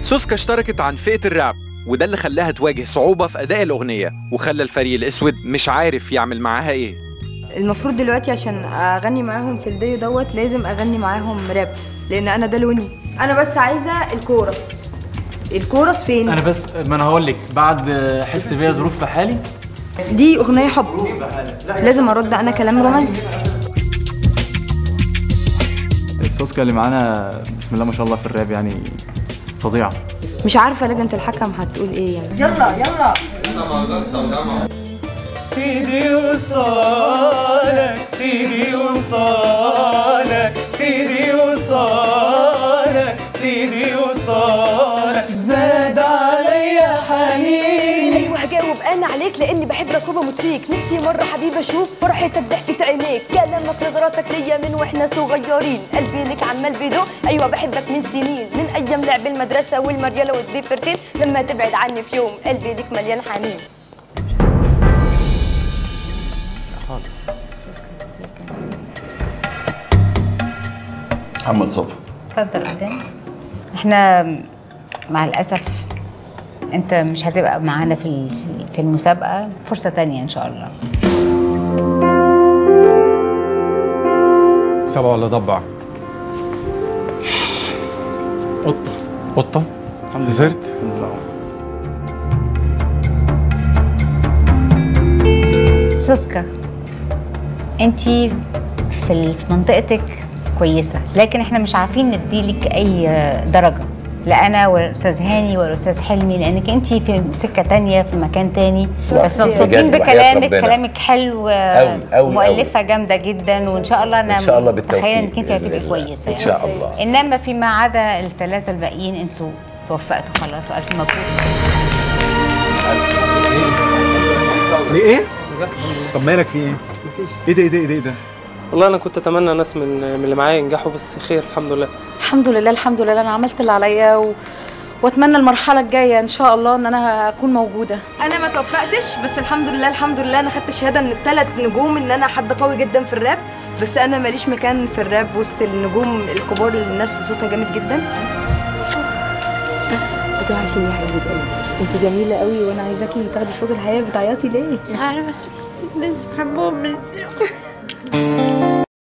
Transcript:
سوسكا اشتركت عن فئة الراب وده اللي خلاها تواجه صعوبة في أداء الأغنية وخلى الفريق الأسود مش عارف يعمل معاها إيه المفروض دلوقتي عشان اغني معاهم في الديو دوت لازم اغني معاهم راب لان انا ده لوني انا بس عايزه الكورس الكورس فين انا بس ما انا هقول لك بعد حس بيا ظروف في حالي دي اغنيه حب لازم ارد انا كلام رومانسي السوسكا اللي معانا بسم الله ما شاء الله في الراب يعني فظيعه مش عارفه لجنه الحكم هتقول ايه يعني سيدي وصالك سيدي وصالك سيدي وصالك سيدي وصالك زاد عليا حنيني ايوه هجاوب انا عليك لاني بحبك وبموت فيك نفسي مره حبيبي اشوف فرحتك ضحكة عينيك كلامك نظراتك ليا من واحنا صغيرين قلبي لك عمال بيدق ايوه بحبك من سنين من ايام لعب المدرسه والمرياله والديفرتين لما تبعد عني في يوم قلبي لك مليان حنين محمد صفا اتفضل قدام احنا مع الاسف انت مش هتبقى معانا في ال- في المسابقه فرصه تانية ان شاء الله سبعة ولا ضبع؟ قطه قطة؟ خسرت؟ سوسكا انت في ال- في منطقتك كويسه لكن احنا مش عارفين نديلك اي درجه لا انا ولا الاستاذ هاني ولا الاستاذ حلمي لانك انت في سكه تانية في مكان تاني لا، بس مبسوطين بجد وحياة بكلامك ربنا. كلامك حلو أوي، أوي، مؤلفه جامده جدا وان شاء الله انا إن شاء الله بالتوفيق متخيله انك انت بإذن هتبقي الله. كويسه إن شاء الله. انما فيما عدا الثلاثه الباقيين انتوا توفقتوا خلاص والف مبروك ليه ايه؟ طب مالك في ايه؟ مفيش ايه ده ايه ده ايه ده, إيه ده؟ والله انا كنت اتمنى ناس من من اللي معايا ينجحوا بس خير الحمد لله الحمد لله الحمد لله انا عملت اللي عليا و... واتمنى المرحله الجايه ان شاء الله ان انا اكون موجوده انا ما توفقتش بس الحمد لله الحمد لله انا خدت شهاده من الثلاث نجوم ان انا حد قوي جدا في الراب بس انا ماليش مكان في الراب وسط النجوم الكبار اللي الناس اللي صوتها جامد جدا ده عشان يا حبيبه قلبي انت جميله قوي وانا عايزاكي تاخدي صوت الحياه بتعيطي ليه مش عارفه لازم احبهم من